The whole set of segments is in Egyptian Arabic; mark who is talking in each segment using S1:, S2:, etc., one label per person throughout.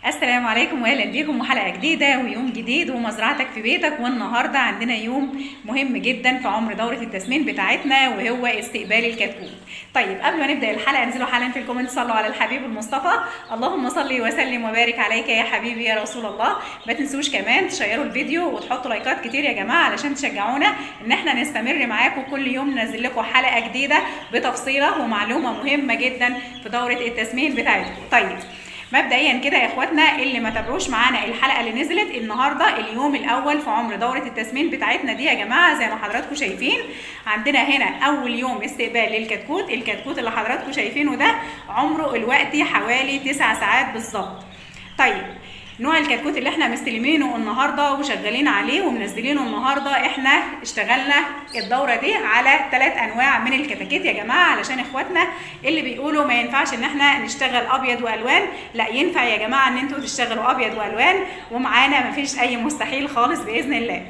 S1: السلام عليكم واهلا بيكم وحلقه جديده ويوم جديد ومزرعتك في بيتك والنهارده عندنا يوم مهم جدا في عمر دوره التسمين بتاعتنا وهو استقبال الكتكوت. طيب قبل ما نبدا الحلقه انزلوا حالا في الكومنت صلوا على الحبيب المصطفى اللهم صل وسلم وبارك عليك يا حبيبي يا رسول الله ما تنسوش كمان تشيروا الفيديو وتحطوا لايكات كتير يا جماعه علشان تشجعونا ان احنا نستمر معاكم كل يوم ننزل لكم حلقه جديده بتفصيله ومعلومه مهمه جدا في دوره التسمين بتاعتكم. طيب مبدئيا كده يا اخواتنا اللي ما تابعوش معانا الحلقه اللي نزلت النهارده اليوم الاول في عمر دوره التسمين بتاعتنا دي يا جماعه زي ما حضراتكم شايفين عندنا هنا اول يوم استقبال للكتكوت الكتكوت اللي حضراتكم شايفينه ده عمره الوقتي حوالي 9 ساعات بالظبط طيب نوع الكتكوت اللي احنا مستلمينه النهارده وشغالين عليه ومنزلينه النهارده احنا اشتغلنا الدوره دي على ثلاث انواع من الكتاكيت يا جماعه علشان اخواتنا اللي بيقولوا ما ينفعش ان احنا نشتغل ابيض والوان لا ينفع يا جماعه ان انتوا تشتغلوا ابيض والوان ومعانا مفيش اي مستحيل خالص باذن الله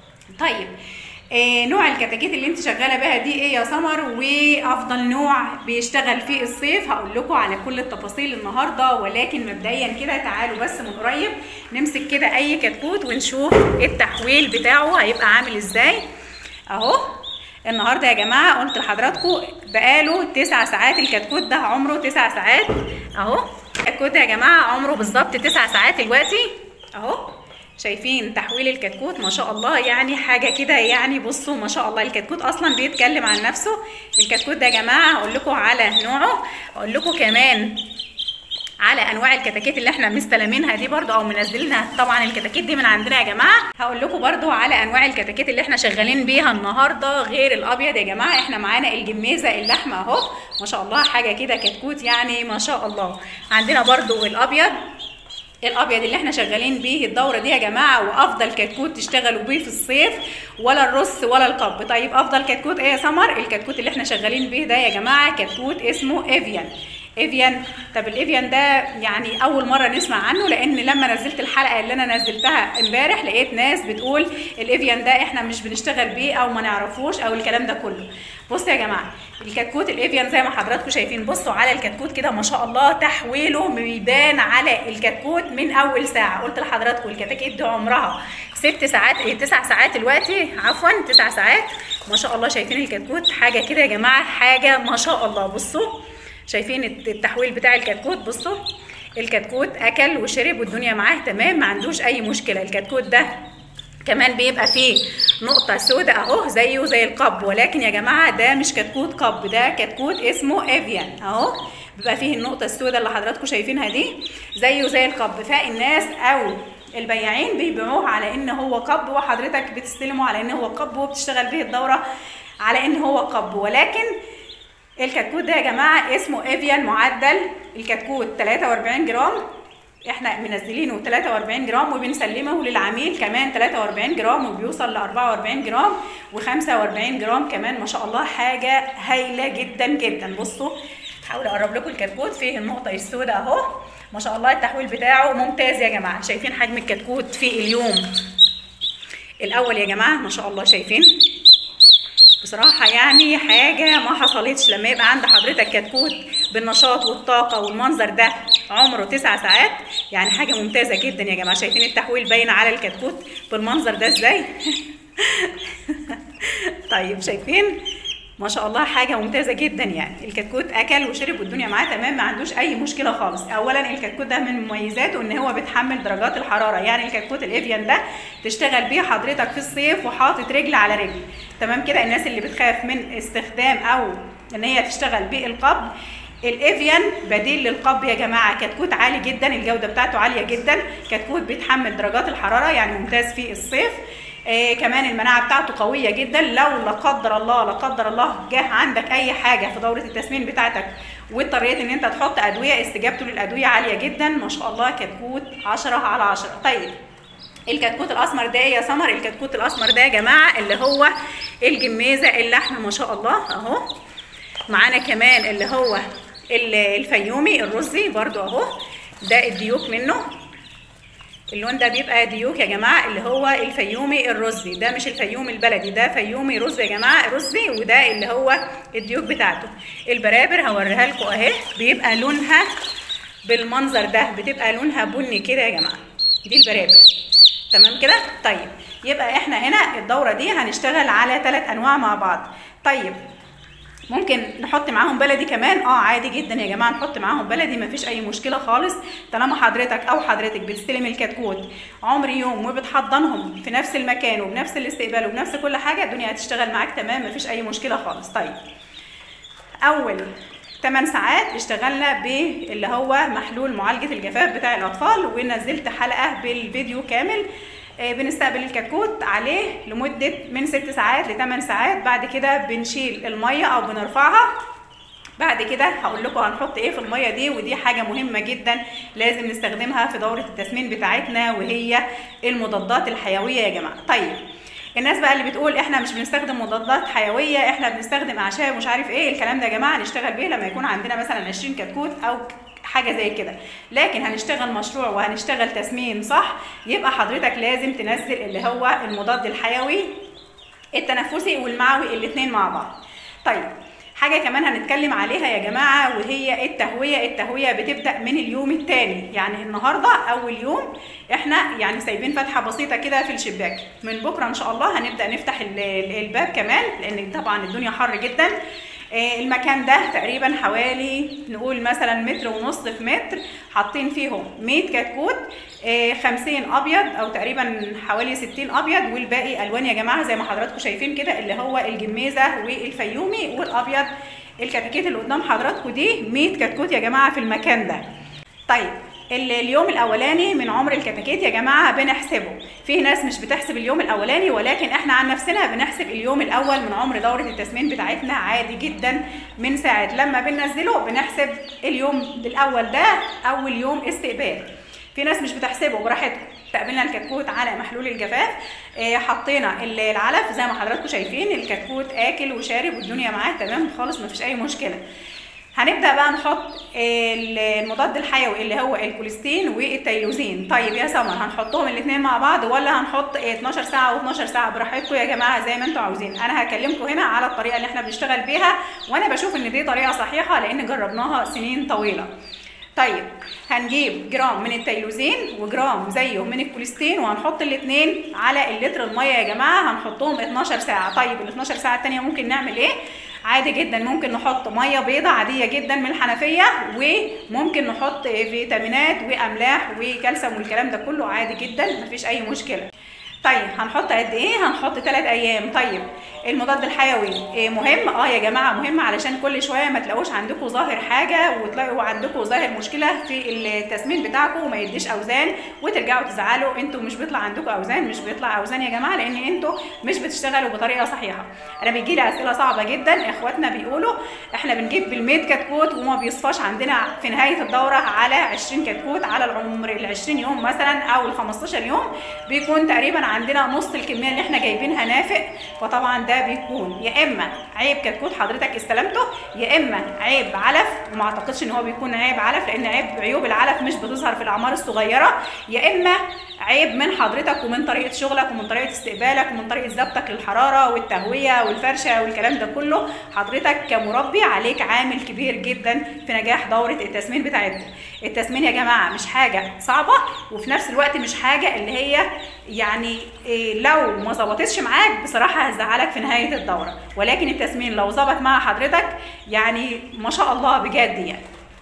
S1: طيب إيه نوع الكتاكيت اللي انت شغاله بها دي ايه يا سمر وافضل نوع بيشتغل في الصيف هقول لكم على كل التفاصيل النهارده ولكن مبدئيا كده تعالوا بس من قريب نمسك كده اي كتكوت ونشوف التحويل بتاعه هيبقى عامل ازاي اهو النهارده يا جماعه قلت لحضراتكم بقاله تسع ساعات الكتكوت ده عمره تسع ساعات اهو الكتكوت يا جماعه عمره بالظبط تسع ساعات دلوقتي اهو شايفين تحويل الكتكوت ما شاء الله يعني حاجه كده يعني بصوا ما شاء الله الكتكوت اصلا بيتكلم عن نفسه الكتكوت ده يا جماعه هقول لكم على نوعه هقول لكم كمان على انواع الكتاكيت اللي احنا مستلمينها دي برضو او منزلينها طبعا الكتاكيت دي من عندنا يا جماعه هقول لكم برضو على انواع الكتاكيت اللي احنا شغالين بيها النهارده غير الابيض يا جماعه احنا معانا الجميزه اللحمه اهو ما شاء الله حاجه كده كتكوت يعني ما شاء الله عندنا برضو الابيض الابيض اللي احنا شغالين بيه الدوره دي يا جماعه وافضل كتكوت تشتغلوا بيه في الصيف ولا الرص ولا القب طيب افضل كتكوت ايه يا سمر الكتكوت اللي احنا شغالين بيه ده يا جماعه كتكوت اسمه ايفيان ايفيان طب الايفيان ده يعني اول مره نسمع عنه لان لما نزلت الحلقه اللي انا نزلتها امبارح لقيت ناس بتقول الايفيان ده احنا مش بنشتغل بيه او ما نعرفوش او الكلام ده كله بصوا يا جماعه الكتكوت الايفيان زي ما حضراتكم شايفين بصوا على الكتكوت كده ما شاء الله تحويله بيبان على الكتكوت من اول ساعه قلت لحضراتكم الكتاكيت دي عمرها ست ساعات ايه تسع ساعات دلوقتي عفوا تسع ساعات ما شاء الله شايفين الكتكوت حاجه كده يا جماعه حاجه ما شاء الله بصوا شايفين التحويل بتاع الكتكوت بصوا الكتكوت اكل وشرب والدنيا معاه تمام ما عندوش اي مشكله الكتكوت ده كمان بيبقى فيه نقطة سوداء اهو زيه زي القب ولكن يا جماعة ده مش كتكوت قب ده كتكوت اسمه ايفيان اهو بيبقى فيه النقطة السوداء اللي حضراتكم شايفينها دي زيه زي القب فالناس او البياعين بيبيعوه على ان هو قب وحضرتك بتستلمه على ان هو قب وبتشتغل به الدورة على ان هو قب ولكن الكتكوت ده يا جماعه اسمه ايفيان معدل الكتكوت 43 جرام احنا منزلينه 43 جرام وبنسلمه للعميل كمان 43 جرام وبيوصل ل 44 جرام و45 جرام كمان ما شاء الله حاجه هايله جدا جدا بصوا هحاول اقرب لكم الكتكوت فيه النقطه السوداء اهو ما شاء الله التحويل بتاعه ممتاز يا جماعه شايفين حجم الكتكوت في اليوم الاول يا جماعه ما شاء الله شايفين بصراحة يعني حاجة ما حصلتش لما يبقى عند حضرتك كتكوت بالنشاط والطاقة والمنظر ده عمره تسع ساعات يعني حاجة ممتازة جدا يا جماعة شايفين التحويل باين على الكتكوت بالمنظر ده ازاي طيب شايفين ما شاء الله حاجة ممتازة جدا يعني الكتكوت أكل وشرب والدنيا معاه تمام ما عندوش أي مشكلة خالص أولا الكتكوت ده من مميزاته إن هو بيتحمل درجات الحرارة يعني الكتكوت الإيفيان ده تشتغل بيه حضرتك في الصيف وحاطط رجل على رجل تمام كده الناس اللي بتخاف من استخدام أو إن هي تشتغل بالقبض الايفيان بديل للقب يا جماعه كتكوت عالي جدا الجوده بتاعته عاليه جدا كتكوت بيتحمل درجات الحراره يعني ممتاز في الصيف آه كمان المناعه بتاعته قويه جدا لو لا قدر الله لا قدر الله جه عندك اي حاجه في دوره التسمين بتاعتك واضطريت ان انت تحط ادويه استجابته للادويه عاليه جدا ما شاء الله كتكوت 10 على 10 طيب الكتكوت الاسمر ده ايه يا سمر الكتكوت الاسمر ده يا جماعه اللي هو الجميزه اللحمه ما شاء الله اهو معانا كمان اللي هو الفيومي الرزي برضو اهو ده الديوك منه اللون ده بيبقى ديوك يا جماعه اللي هو الفيومي الرزي ده مش الفيوم البلدي ده فيومي رز يا جماعه رزي وده اللي هو الديوك بتاعته البرابر هوريها لكم اهي بيبقى لونها بالمنظر ده بتبقى لونها بني كده يا جماعه دي البرابر تمام كده طيب يبقى احنا هنا الدوره دي هنشتغل على ثلاث انواع مع بعض طيب ممكن نحط معاهم بلدي كمان اه عادي جدا يا جماعه نحط معاهم بلدي مفيش اي مشكله خالص طالما حضرتك او حضرتك بتستلم الكتكوت عمر يوم وبتحضنهم في نفس المكان وبنفس الاستقبال وبنفس كل حاجه الدنيا هتشتغل معاك تمام مفيش اي مشكله خالص طيب اول 8 ساعات اشتغلنا باللي هو محلول معالجه الجفاف بتاع الاطفال ونزلت حلقه بالفيديو كامل بنستقبل الكتكوت عليه لمدة من 6 ساعات ل 8 ساعات بعد كده بنشيل المية أو بنرفعها بعد كده هقول لكم هنحط ايه في الميه دي ودي حاجه مهمه جدا لازم نستخدمها في دوره التسمين بتاعتنا وهي المضادات الحيويه يا جماعه طيب الناس بقى اللي بتقول احنا مش بنستخدم مضادات حيويه احنا بنستخدم اعشاب مش عارف ايه الكلام ده يا جماعه نشتغل بيه لما يكون عندنا مثلا 20 كتكوت او حاجه زي كده لكن هنشتغل مشروع وهنشتغل تسمين صح يبقى حضرتك لازم تنزل اللي هو المضاد الحيوي التنفسي والمعوي الاثنين مع بعض طيب حاجه كمان هنتكلم عليها يا جماعه وهي التهويه التهويه بتبدا من اليوم الثاني يعني النهارده اول يوم احنا يعني سايبين فتحه بسيطه كده في الشباك من بكره ان شاء الله هنبدا نفتح الباب كمان لان طبعا الدنيا حر جدا المكان ده تقريبا حوالي نقول مثلا متر ونص في متر حاطين فيهم 100 كتكوت 50 ابيض او تقريبا حوالي 60 ابيض والباقي الوان يا جماعه زي ما حضراتكم شايفين كده اللي هو الجميزه والفيومي والابيض الكتاكيت اللي قدام حضراتكم دي 100 كتكوت يا جماعه في المكان ده طيب اليوم الاولاني من عمر الكتاكيت يا جماعه بنحسبه في ناس مش بتحسب اليوم الاولاني ولكن احنا عن نفسنا بنحسب اليوم الاول من عمر دوره التسمين بتاعتنا عادي جدا من ساعه لما بننزله بنحسب اليوم الاول ده اول يوم استقبال في ناس مش بتحسبه براحتكم استقبلنا الكتكوت على محلول الجفاف اه حطينا العلف زي ما حضراتكم شايفين الكتكوت اكل وشارب والدنيا معاه تمام خالص مفيش اي مشكله هنبدا بقى نحط المضاد الحيوي اللي هو الكوليستين والتيلوزين طيب يا سمر هنحطهم الاثنين مع بعض ولا هنحط 12 ساعه و12 ساعه براحتكم يا جماعه زي ما انتم عاوزين انا هكلمكم هنا على الطريقه اللي احنا بنشتغل بيها وانا بشوف ان دي طريقه صحيحه لان جربناها سنين طويله طيب هنجيب جرام من التيلوزين وجرام زيه من الكوليستين وهنحط الاثنين على اللتر الميه يا جماعه هنحطهم 12 ساعه طيب ال 12 ساعه الثانيه ممكن نعمل ايه عادي جدا ممكن نحط ميه بيضة عادية جدا من الحنفية وممكن نحط فيتامينات واملاح وكالسيوم والكلام ده كله عادي جدا مفيش اي مشكلة طيب هنحط قد ايه هنحط 3 ايام طيب المضاد الحيوي إيه مهم اه يا جماعه مهم علشان كل شويه ما تلاقوش عندكم ظاهر حاجه وتلاقوا عندكم ظاهر مشكله في التسمين بتاعكم وما يديش اوزان وترجعوا تزعلوا انتوا مش بيطلع عندكم اوزان مش بيطلع اوزان يا جماعه لان انتوا مش بتشتغلوا بطريقه صحيحه انا بيجي لي اسئله صعبه جدا اخواتنا بيقولوا احنا بنجيب بال100 كتكوت وما بيصفاش عندنا في نهايه الدوره على 20 كتكوت على العمر ال 20 يوم مثلا او ال 15 يوم بيكون تقريبا عندنا نص الكميه اللي احنا جايبينها نافق فطبعا ده بيكون يا اما عيب كتكوت حضرتك استلمته يا اما عيب علف وما اعتقدش ان هو بيكون عيب علف لان عيب عيوب العلف مش بتظهر في الاعمار الصغيره يا اما عيب من حضرتك ومن طريقه شغلك ومن طريقه استقبالك ومن طريقه ضبطك للحراره والتهويه والفرشه والكلام ده كله حضرتك كمربي عليك عامل كبير جدا في نجاح دوره التسمين بتاعتكم التسمين يا جماعه مش حاجه صعبه وفي نفس الوقت مش حاجه اللي هي يعني إيه لو ما ظبطتش معاك بصراحه هتزعلك في نهايه الدوره ولكن التسمين لو ظبط مع حضرتك يعني ما شاء الله بجد يعني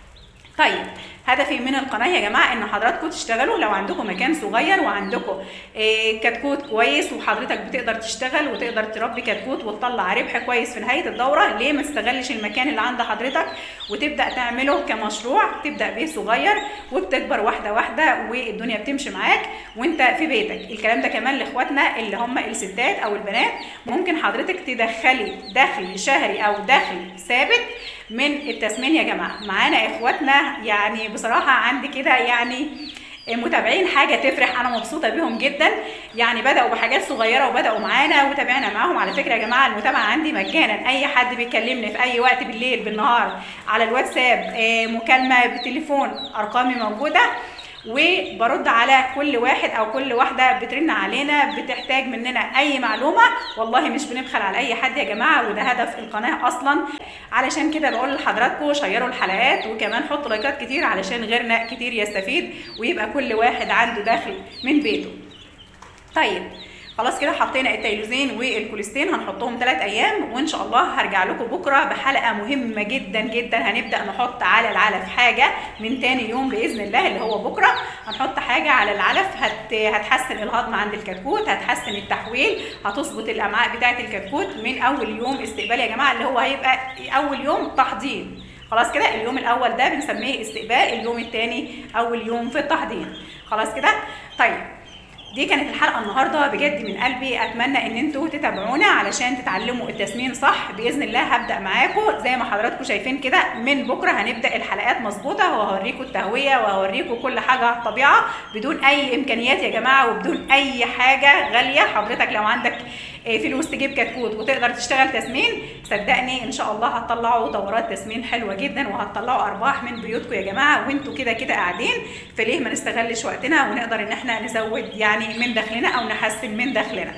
S1: طيب هدفي من القناه يا جماعه ان حضراتكم تشتغلوا لو عندكم مكان صغير وعندكم إيه كتكوت كويس وحضرتك بتقدر تشتغل وتقدر تربي كتكوت وتطلع ربح كويس في نهايه الدوره ليه ما تستغلش المكان اللي عند حضرتك وتبدا تعمله كمشروع تبدا بيه صغير وبتكبر واحده واحده والدنيا بتمشي معاك وانت في بيتك الكلام ده كمان لاخواتنا اللي هم الستات او البنات ممكن حضرتك تدخلي دخل شهري او دخل ثابت من التسمين يا جماعه معانا اخواتنا يعني بصراحه عندي كده يعني متابعين حاجه تفرح انا مبسوطه بيهم جدا يعني بداوا بحاجات صغيره وبداوا معانا وتابعنا معاهم على فكره يا جماعه المتابعه عندي مجانا اي حد بيكلمني في اي وقت بالليل بالنهار على الواتساب مكالمه بتليفون ارقامي موجوده وبرد على كل واحد او كل واحده بترن علينا بتحتاج مننا اي معلومه والله مش بنبخل على اي حد يا جماعه وده هدف القناه اصلا علشان كده بقول لحضراتكم شيروا الحلقات وكمان حطوا لايكات كتير علشان غيرنا كتير يستفيد ويبقى كل واحد عنده دخل من بيته طيب خلاص كده حطينا التيلوزين والكوليستين هنحطهم 3 ايام وان شاء الله هرجع لكم بكره بحلقه مهمه جدا جدا هنبدا نحط على العلف حاجه من تاني يوم باذن الله اللي هو بكره هنحط حاجه على العلف هت هتحسن الهضم عند الكتكوت هتحسن التحويل هتظبط الامعاء بتاعه الكتكوت من اول يوم استقبال يا جماعه اللي هو هيبقى اول يوم تحضير خلاص كده اليوم الاول ده بنسميه استقبال اليوم الثاني اول يوم في التحضير خلاص كده طيب دي كانت الحلقه النهارده بجد من قلبي اتمنى ان انتوا تتابعونا علشان تتعلموا التسمين صح باذن الله هبدا معاكم زي ما حضراتكم شايفين كده من بكره هنبدا الحلقات مظبوطه وهوريكم التهويه وهوريكم كل حاجه على الطبيعه بدون اي امكانيات يا جماعه وبدون اي حاجه غاليه حضرتك لو عندك فلوس تجيب كتكوت وتقدر تشتغل تسمين صدقني ان شاء الله هتطلعوا دورات تسمين حلوه جدا وهتطلعوا ارباح من بيوتكم يا جماعه وانتوا كده كده قاعدين فليه ما نستغلش وقتنا ونقدر ان احنا نزود يعني من دخلنا او نحسن من دخلنا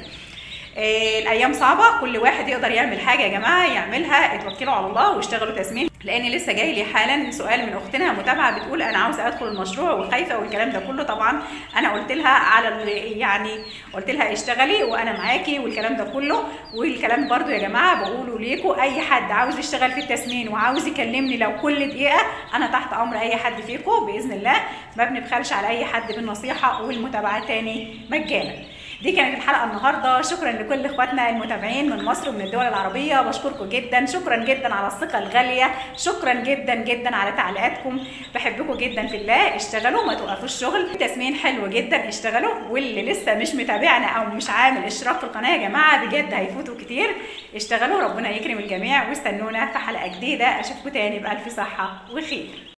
S1: آه الايام صعبه كل واحد يقدر يعمل حاجه يا جماعه يعملها اتوكلوا على الله واشتغلوا تسمين لان لسه جاي لي حالا سؤال من اختنا متابعه بتقول انا عاوزه ادخل المشروع وخايفه والكلام ده كله طبعا انا قلت لها على يعني قلت لها اشتغلي وانا معاكي والكلام ده كله والكلام برده يا جماعه بقوله ليكم اي حد عاوز يشتغل في التسمين وعاوز يكلمني لو كل دقيقه انا تحت امر اي حد فيكم باذن الله ما بنبخلش على اي حد بالنصيحه والمتابعه تاني مجانا دي كانت الحلقه النهارده شكرا لكل اخواتنا المتابعين من مصر ومن الدول العربيه بشكركم جدا شكرا جدا على الثقه الغاليه شكرا جدا جدا على تعليقاتكم بحبكم جدا في الله اشتغلوا ما توقفوش شغل تسمين حلو جدا اشتغلوا واللي لسه مش متابعنا او مش عامل اشتراك في القناه يا جماعه بجد هيفوتوا كتير اشتغلوا ربنا يكرم الجميع واستنونا في حلقه جديده اشوفكم تاني بالف صحه وخير